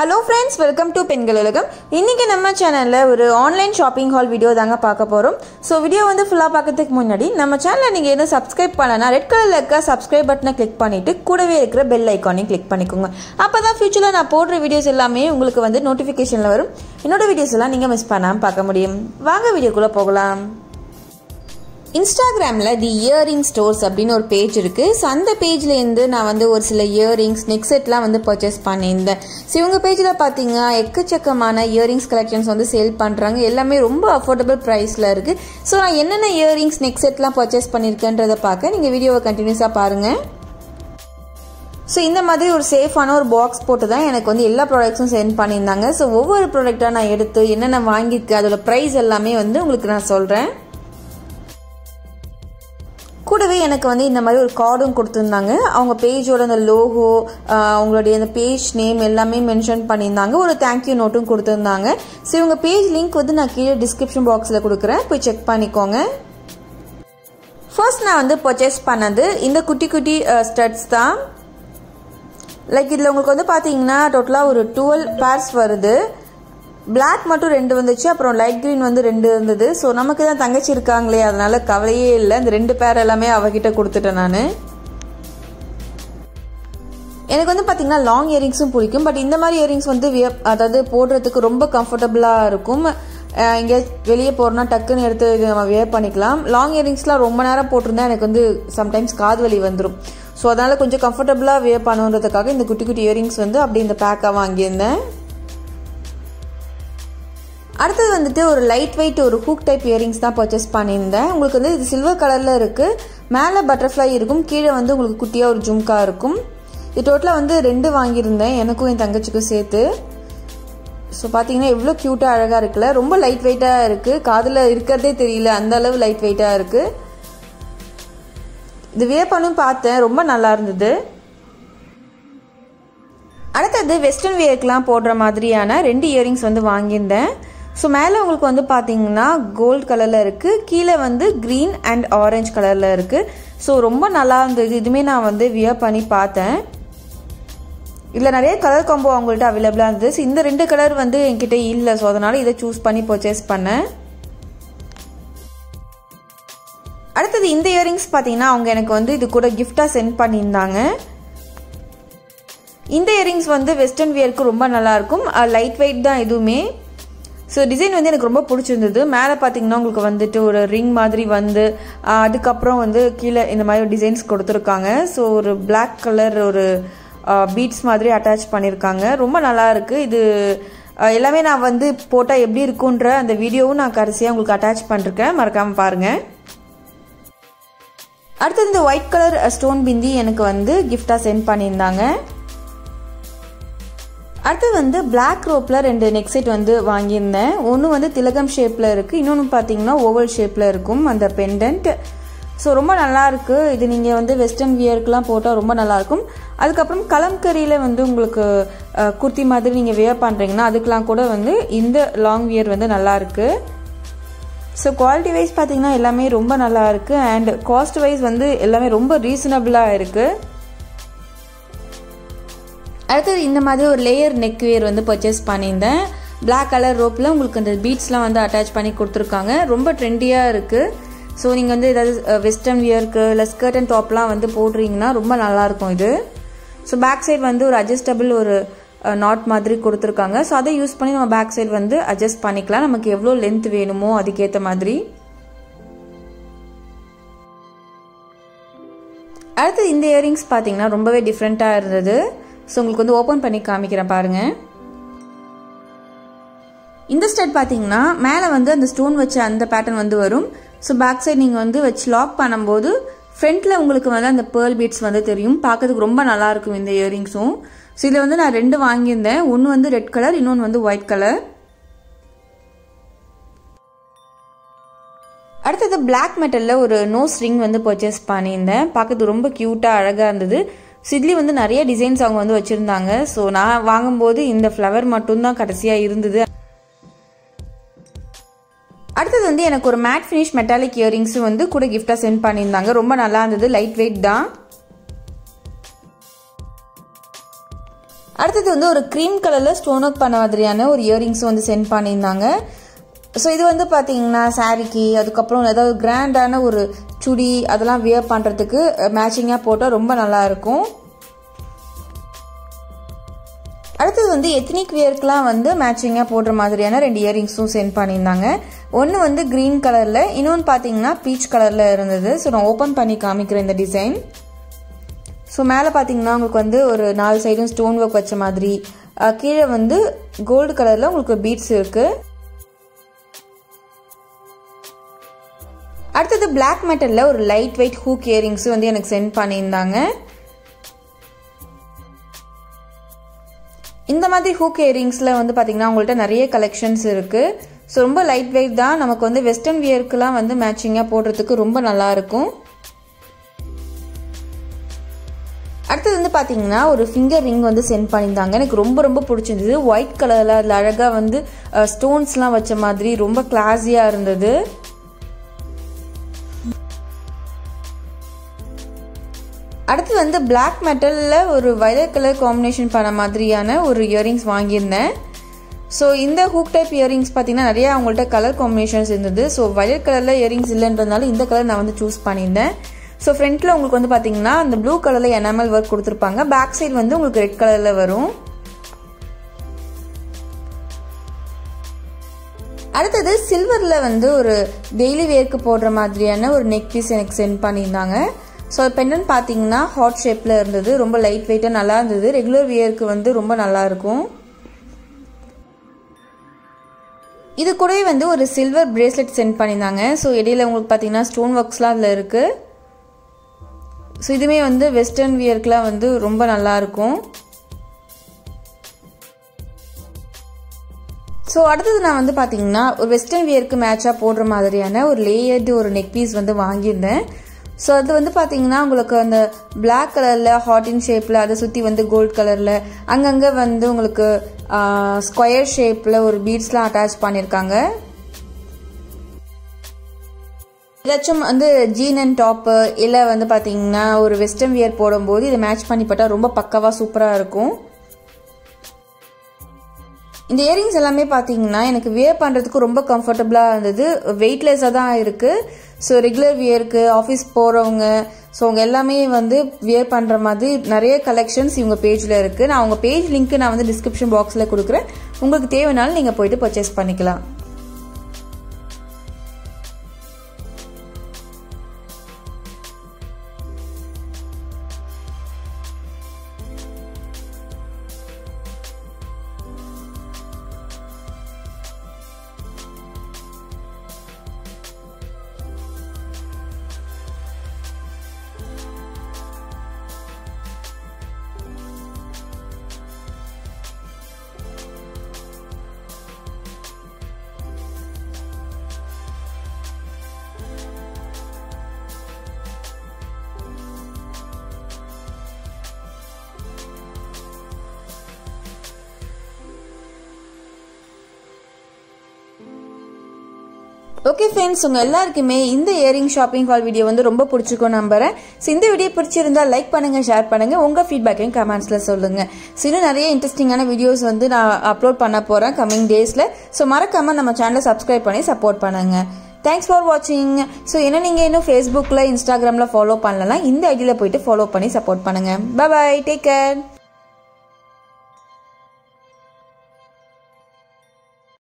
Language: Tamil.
ஹலோ ஃப்ரெண்ட்ஸ் வெல்கம் டு பெண்கள் உலகம் இன்றைக்கி நம்ம சேனலில் ஒரு ஆன்லைன் ஷாப்பிங் ஹால் வீடியோ தாங்க பார்க்க போகிறோம் ஸோ வீடியோ வந்து ஃபுல்லாக பார்க்கறதுக்கு முன்னாடி நம்ம சேனலில் நீங்கள் எதுவும் சப்ஸ்கிரைப் பண்ணலன்னா ரெட் கலரில் இருக்க சப்ஸ்கிரைப் பட்டனை கிளிக் பண்ணிவிட்டு கூடவே இருக்கிற பெல் ஐக்கானையும் கிளிக் பண்ணிக்கோங்க அப்போ தான் ஃபியூச்சரில் நான் போடுற வீடியோஸ் எல்லாமே உங்களுக்கு வந்து நோட்டிஃபிகேஷனில் வரும் என்னோட வீடியோஸ் எல்லாம் நீங்கள் மிஸ் பண்ணாமல் பார்க்க முடியும் வாங்க வீடியோக்குள்ளே போகலாம் இன்ஸ்டாகிராமில் தி இயரிங் ஸ்டோர்ஸ் அப்படின்னு ஒரு பேஜ் இருக்குது ஸோ அந்த பேஜ்லேருந்து நான் வந்து ஒரு சில இயரிங்ஸ் நெக் செட்லாம் வந்து பர்ச்சேஸ் பண்ணியிருந்தேன் ஸோ இவங்க பேஜில் பார்த்தீங்கன்னா எக்கச்சக்கமான இயரிங்ஸ் கலெக்ஷன்ஸ் வந்து சேல் பண்ணுறாங்க எல்லாமே ரொம்ப அஃபோர்டபுள் ப்ரைஸில் இருக்குது ஸோ நான் என்னென்ன இயரிங்ஸ் நெக் செட்லாம் பர்ச்சேஸ் பண்ணியிருக்கேன்றதை பார்க்க நீங்கள் வீடியோவை கண்டினியூஸாக பாருங்கள் ஸோ இந்த மாதிரி ஒரு சேஃபான ஒரு பாக்ஸ் போட்டு தான் எனக்கு வந்து எல்லா ப்ராடக்ட்ஸும் சென்ட் பண்ணியிருந்தாங்க ஸோ ஒவ்வொரு ப்ராடக்டாக நான் எடுத்து என்னென்ன வாங்கியிருக்கேன் அதோட ப்ரைஸ் எல்லாமே வந்து உங்களுக்கு நான் சொல்கிறேன் கூடவே எனக்கு வந்து இந்த மாதிரி ஒரு கார்டும் கொடுத்துருந்தாங்க அவங்க பேஜோட அந்த லோகோ அவங்களுடைய அந்த பேஜ் நேம் எல்லாமே மென்ஷன் பண்ணியிருந்தாங்க ஒரு தேங்க்யூ நோட்டும் கொடுத்துருந்தாங்க ஸோ இவங்க பேஜ் லிங்க் வந்து நான் கீழே டிஸ்கிரிப்ஷன் பாக்ஸில் கொடுக்குறேன் போய் செக் பண்ணிக்கோங்க ஃபர்ஸ்ட் நான் வந்து பர்ச்சேஸ் பண்ணது இந்த குட்டி குட்டி ஸ்டட்ஸ் தான் லைக் இதில் உங்களுக்கு வந்து பார்த்தீங்கன்னா டோட்டலாக ஒரு டுவெல் பேர்ஸ் வருது பிளாக் மட்டும் ரெண்டு வந்துச்சு அப்புறம் லைட் க்ரீன் வந்து ரெண்டு இருந்தது ஸோ நமக்கு தான் தங்கச்சி இருக்காங்களே அதனால கவலையே இல்லை இந்த ரெண்டு பேர் எல்லாமே அவகிட்ட கொடுத்துட்டேன் நான் எனக்கு வந்து பார்த்தீங்கன்னா லாங் இயரிங்ஸும் பிடிக்கும் பட் இந்த மாதிரி இயரிங்ஸ் வந்து அதாவது போடுறதுக்கு ரொம்ப கம்ஃபர்டபுளாக இருக்கும் இங்கே வெளியே போகிறோன்னா டக்குன்னு எடுத்து நம்ம வியர் பண்ணிக்கலாம் லாங் இயரிங்ஸ்லாம் ரொம்ப நேரம் போட்டிருந்தா எனக்கு வந்து சம்டைம்ஸ் காது வலி வந்துடும் ஸோ அதனால் கொஞ்சம் கம்ஃபர்டபுளாக வியர் பண்ணுன்றதுக்காக இந்த குட்டி குட்டி இயரிங்ஸ் வந்து அப்படி இந்த பேக்காக வாங்கியிருந்தேன் அடுத்தது வந்துட்டு ஒரு லைட் வெயிட் ஒரு ஹூக் டைப் இயரிங்ஸ் தான் பர்ச்சேஸ் பண்ணியிருந்தேன் உங்களுக்கு வந்து இது சில்வர் கலரில் இருக்குது மேலே பட்டர்ஃப்ளை இருக்கும் கீழே வந்து உங்களுக்கு குட்டியாக ஒரு ஜும்கா இருக்கும் இது டோட்டலாக வந்து ரெண்டு வாங்கியிருந்தேன் எனக்கும் என் தங்கச்சிக்கும் சேர்த்து ஸோ பார்த்தீங்கன்னா எவ்வளோ க்யூட்டாக அழகாக இருக்குல்ல ரொம்ப லைட் வெயிட்டாக இருக்குது காதில் இருக்கிறதே தெரியல அந்த அளவு லைட் வெயிட்டாக இருக்குது இது வியர் பண்ணும் பார்த்தேன் ரொம்ப நல்லா இருந்தது அடுத்தது வெஸ்டர்ன் வியர்க்கெலாம் போடுற மாதிரியான ரெண்டு இயரிங்ஸ் வந்து வாங்கியிருந்தேன் ஸோ மேலே உங்களுக்கு வந்து பார்த்தீங்கன்னா கோல்ட் கலரில் இருக்குது கீழே வந்து க்ரீன் அண்ட் ஆரஞ்சு கலரில் இருக்குது ஸோ ரொம்ப நல்லா இருந்தது இதுவுமே நான் வந்து வியர் பண்ணி பார்த்தேன் இதில் நிறைய கலர் காம்போ அவங்கள்ட்ட அவைலபிளாக இருந்தது ஸோ இந்த ரெண்டு கலர் வந்து என்கிட்ட இல்லை ஸோ அதனால் இதை சூஸ் பண்ணி பர்ச்சேஸ் பண்ணேன் அடுத்தது இந்த இயரிங்ஸ் பார்த்தீங்கன்னா அவங்க எனக்கு வந்து இது கூட கிஃப்டாக சென்ட் பண்ணியிருந்தாங்க இந்த இயரிங்ஸ் வந்து வெஸ்டர்ன் வியருக்கு ரொம்ப நல்லாயிருக்கும் லைட் வெயிட் தான் எதுவுமே ஸோ டிசைன் வந்து எனக்கு ரொம்ப பிடிச்சிருந்தது மேலே பார்த்தீங்கன்னா உங்களுக்கு வந்துட்டு ஒரு ரிங் மாதிரி வந்து அதுக்கப்புறம் வந்து கீழே இந்த மாதிரி ஒரு டிசைன்ஸ் கொடுத்துருக்காங்க ஸோ ஒரு பிளாக் கலர் ஒரு பீட்ஸ் மாதிரி அட்டாச் பண்ணியிருக்காங்க ரொம்ப நல்லா இருக்குது இது எல்லாமே நான் வந்து போட்டால் எப்படி இருக்குன்ற அந்த வீடியோவும் நான் கடைசியாக உங்களுக்கு அட்டாச் பண்ணிருக்கேன் மறக்காமல் பாருங்கள் அடுத்தது இந்த ஒயிட் கலர் ஸ்டோன் பிந்தி எனக்கு வந்து கிஃப்டாக சென்ட் பண்ணியிருந்தாங்க அடுத்தது வந்து பிளாக் ரோப்பில் ரெண்டு நெக் செட் வந்து வாங்கியிருந்தேன் ஒன்று வந்து திலகம் ஷேப்பில் இருக்குது இன்னொன்று பார்த்தீங்கன்னா ஓவல் ஷேப்பில் இருக்கும் அந்த பெண்டன்ட் ஸோ ரொம்ப நல்லாயிருக்கு இது நீங்கள் வந்து வெஸ்டர்ன் வியருக்குலாம் போட்டால் ரொம்ப நல்லாயிருக்கும் அதுக்கப்புறம் கலம்கரியில் வந்து உங்களுக்கு குர்த்தி மாதிரி நீங்கள் வியர் பண்ணுறீங்கன்னா அதுக்கெலாம் கூட வந்து இந்த லாங் வியர் வந்து நல்லாயிருக்கு ஸோ குவாலிட்டி வைஸ் பார்த்தீங்கன்னா எல்லாமே ரொம்ப நல்லா இருக்குது அண்ட் காஸ்ட் வைஸ் வந்து எல்லாமே ரொம்ப ரீசனபிளாக இருக்குது அடுத்தது இந்த மாதிரி ஒரு லேயர் நெக் வேர் வந்து பர்ச்சேஸ் பண்ணியிருந்தேன் பிளாக் கலர் ரோப்பில் உங்களுக்கு அந்த பீட்ஸ்லாம் வந்து அட்டாச் பண்ணி கொடுத்துருக்காங்க ரொம்ப ட்ரெண்டியாக இருக்குது ஸோ நீங்கள் வந்து ஏதாவது வெஸ்டர்ன் வியருக்கு இல்லை ஸ்கர்ட் அண்ட் டாப்லாம் வந்து போடுறீங்கன்னா ரொம்ப நல்லாயிருக்கும் இது ஸோ பேக் சைடு வந்து ஒரு அட்ஜஸ்டபிள் ஒரு நாட் மாதிரி கொடுத்துருக்காங்க ஸோ அதை யூஸ் பண்ணி நம்ம பேக் சைடு வந்து அட்ஜஸ்ட் பண்ணிக்கலாம் நமக்கு எவ்வளோ லென்த் வேணுமோ அதுக்கேற்ற மாதிரி அடுத்து இந்த இயரிங்ஸ் பார்த்தீங்கன்னா ரொம்பவே டிஃப்ரெண்ட்டாக இருந்தது ஸோ உங்களுக்கு வந்து ஓப்பன் பண்ணி காமிக்கிறேன் பாருங்கள் இந்த ஸ்டெட் பார்த்தீங்கன்னா மேலே வந்து அந்த ஸ்டோன் வச்ச அந்த பேட்டர்ன் வந்து வரும் ஸோ பேக் சைடு நீங்கள் வந்து வச்சு லாக் பண்ணும்போது ஃப்ரண்ட்டில் உங்களுக்கு வந்து அந்த பேர்ல் பீட்ஸ் வந்து தெரியும் பார்க்கறதுக்கு ரொம்ப நல்லாயிருக்கும் இந்த இயரிங்ஸும் ஸோ இதில் வந்து நான் ரெண்டு வாங்கியிருந்தேன் ஒன்று வந்து ரெட் கலர் இன்னொன்று வந்து ஒயிட் கலர் அடுத்தது பிளாக் மெட்டலில் ஒரு நோஸ் ரிங் வந்து பர்ச்சேஸ் பண்ணியிருந்தேன் பார்க்கறது ரொம்ப க்யூட்டாக அழகாக இருந்தது சிட்லி வந்து நிறைய டிசைன்ஸ் அவங்க வந்து வச்சுருந்தாங்க ஸோ நான் வாங்கும்போது இந்த ஃப்ளவர் மட்டும்தான் கடைசியாக இருந்தது அடுத்தது வந்து எனக்கு ஒரு மேட் ஃபினிஷ் மெட்டாலிக் இயரிங்ஸும் வந்து கூட கிஃப்டாக சென்ட் பண்ணியிருந்தாங்க ரொம்ப நல்லா இருந்தது லைட் வெயிட் தான் அடுத்தது வந்து ஒரு க்ரீம் கலரில் ஸ்டோன் ஒர்க் பண்ண மாதிரியான ஒரு இயரிங்ஸும் வந்து சென்ட் பண்ணியிருந்தாங்க ஸோ இது வந்து பார்த்தீங்கன்னா சாரிக்கு அதுக்கப்புறம் ஏதாவது கிராண்டான ஒரு சுடி அதெல்லாம் வியர் பண்ணுறதுக்கு மேட்சிங்காக போட்டால் ரொம்ப நல்லாயிருக்கும் அடுத்தது வந்து எத்னிக் வியர்க்கெலாம் வந்து மேட்சிங்காக போடுற மாதிரியான ரெண்டு இயரிங்ஸும் சென்ட் பண்ணியிருந்தாங்க ஒன்று வந்து க்ரீன் கலரில் இன்னொன்று பார்த்தீங்கன்னா பீச் கலரில் இருந்தது ஸோ நான் ஓப்பன் பண்ணி காமிக்கிறேன் இந்த டிசைன் ஸோ மேலே பார்த்தீங்கன்னா உங்களுக்கு வந்து ஒரு நாலு சைடும் ஸ்டோன் ஒர்க் வச்ச மாதிரி கீழே வந்து கோல்டு கலரில் உங்களுக்கு பீட்ஸ் இருக்குது அடுத்தது பிளாக் மெட்டலில் ஒரு லைட் வெயிட் ஹூக் இயரிங்ஸ் வந்து எனக்கு சென்ட் பண்ணியிருந்தாங்க இந்த மாதிரி ஹூக் இயரிங்ஸில் வந்து பார்த்தீங்கன்னா உங்கள்கிட்ட நிறைய கலெக்ஷன்ஸ் இருக்குது ஸோ ரொம்ப லைட் வெயிட் தான் நமக்கு வந்து வெஸ்டர்ன் வியர்க்கெலாம் வந்து மேட்சிங்காக போடுறதுக்கு ரொம்ப நல்லாயிருக்கும் அடுத்தது வந்து பார்த்தீங்கன்னா ஒரு ஃபிங்கர் ரிங் வந்து சென்ட் பண்ணியிருந்தாங்க எனக்கு ரொம்ப ரொம்ப பிடிச்சிருந்தது ஒயிட் கலரில் அதில் அழகாக வந்து ஸ்டோன்ஸ்லாம் வச்ச மாதிரி ரொம்ப கிளாஸியாக இருந்தது அடுத்து வந்து பிளாக் மெட்டலில் ஒரு வயலட் கலர் காம்பினேஷன் பண்ண மாதிரியான ஒரு இயரிங்ஸ் வாங்கியிருந்தேன் ஸோ இந்த ஹூக் டைப் இயரிங்ஸ் பார்த்தீங்கன்னா நிறைய அவங்கள்ட்ட கலர் காம்பினேஷன்ஸ் இருந்தது ஸோ வயலட் கலரில் இயரிங்ஸ் இல்லைன்றதுனால இந்த கலர் நான் வந்து சூஸ் பண்ணியிருந்தேன் ஸோ ஃப்ரண்ட்டில் உங்களுக்கு வந்து பார்த்தீங்கன்னா அந்த ப்ளூ கலரில் எனாமல் ஒர்க் கொடுத்துருப்பாங்க பேக் சைடு வந்து உங்களுக்கு ரெட் கலரில் வரும் அடுத்தது சில்வரில் வந்து ஒரு டெய்லி வேர்க்கு போடுற மாதிரியான ஒரு நெக் பீஸ் எனக்கு சென்ட் பண்ணியிருந்தாங்க ஸோ பெண்டன் பார்த்தீங்கன்னா ஹாட் ஷேப்பில் இருந்தது ரொம்ப லைட் வெயிட்டாக நல்லா இருந்தது ரெகுலர் வியருக்கு வந்து ரொம்ப நல்லா இருக்கும் இது கூடவே வந்து ஒரு சில்வர் பிரேஸ்லெட் சென்ட் பண்ணியிருந்தாங்க ஸோ இடையில உங்களுக்கு பார்த்தீங்கன்னா ஸ்டோன் ஒர்க்ஸ்லாம் அதில் இருக்குது ஸோ இதுவுமே வந்து வெஸ்டர்ன் வியர்க்கெலாம் வந்து ரொம்ப நல்லாயிருக்கும் ஸோ அடுத்தது நான் வந்து பார்த்தீங்கன்னா ஒரு வெஸ்டர்ன் வியருக்கு மேட்சாக போடுற மாதிரியான ஒரு லேயர்டு ஒரு நெக் பீஸ் வந்து வாங்கியிருந்தேன் ஸோ அது வந்து பார்த்தீங்கன்னா உங்களுக்கு அந்த பிளாக் கலரில் ஹாட்டின் ஷேப்பில் அதை சுற்றி வந்து கோல்ட் கலரில் அங்கங்கே வந்து உங்களுக்கு ஸ்கொயர் ஷேப்பில் ஒரு பீட்ஸ்லாம் அட்டாச் பண்ணியிருக்காங்க ஏதாச்சும் வந்து ஜீன் அண்ட் டாப்பு இல்லை வந்து பார்த்தீங்கன்னா ஒரு வெஸ்டர்ன் வியர் போடும்போது இதை மேட்ச் பண்ணி போட்டால் ரொம்ப பக்கவாக சூப்பராக இருக்கும் இந்த இயரிங்ஸ் எல்லாமே பார்த்தீங்கன்னா எனக்கு வியர் பண்ணுறதுக்கு ரொம்ப கம்ஃபர்டபுளாக இருந்தது வெயிட்லெஸ்ஸாக தான் இருக்குது ஸோ ரெகுலர் வியருக்கு ஆஃபீஸ் போகிறவங்க ஸோ அவங்க எல்லாமே வந்து வியர் பண்ணுற மாதிரி நிறைய கலெக்ஷன்ஸ் இவங்க பேஜில் இருக்குது நான் அவங்க பேஜ் லிங்க் நான் வந்து டிஸ்கிரிப்ஷன் பாக்ஸில் கொடுக்குறேன் உங்களுக்கு தேவைனாலும் நீங்கள் போயிட்டு பர்ச்சேஸ் பண்ணிக்கலாம் ஓகே ஃப்ரெண்ட்ஸ் உங்கள் எல்லாருக்குமே இந்த இயரிங் ஷாப்பிங் ஹால் வீடியோ வந்து ரொம்ப பிடிச்சிருக்கும் நம்புறேன் ஸோ இந்த வீடியோ பிடிச்சிருந்தா லைக் பண்ணுங்கள் ஷேர் பண்ணுங்கள் உங்கள் ஃபீட்பேக்கையும் கமெண்ட்ஸில் சொல்லுங்கள் ஸோ இன்னும் நிறைய இன்ட்ரெஸ்டிங்கான வீடியோஸ் வந்து நான் அப்லோட் பண்ண போகிறேன் கம்மிங் டேஸில் ஸோ மறக்காமல் நம்ம சேனலை சப்ஸ்கிரைப் பண்ணி சப்போர்ட் பண்ணுங்கள் தேங்க்ஸ் ஃபார் வாட்சிங் ஸோ என்ன நீங்கள் இன்னும் ஃபேஸ்புக்கில் இன்ஸ்டாகிராமில் ஃபாலோ பண்ணலாம் இந்த ஐடியில் போயிட்டு ஃபாலோ பண்ணி சப்போர்ட் பண்ணுங்கள் பாய் டேக் கேர்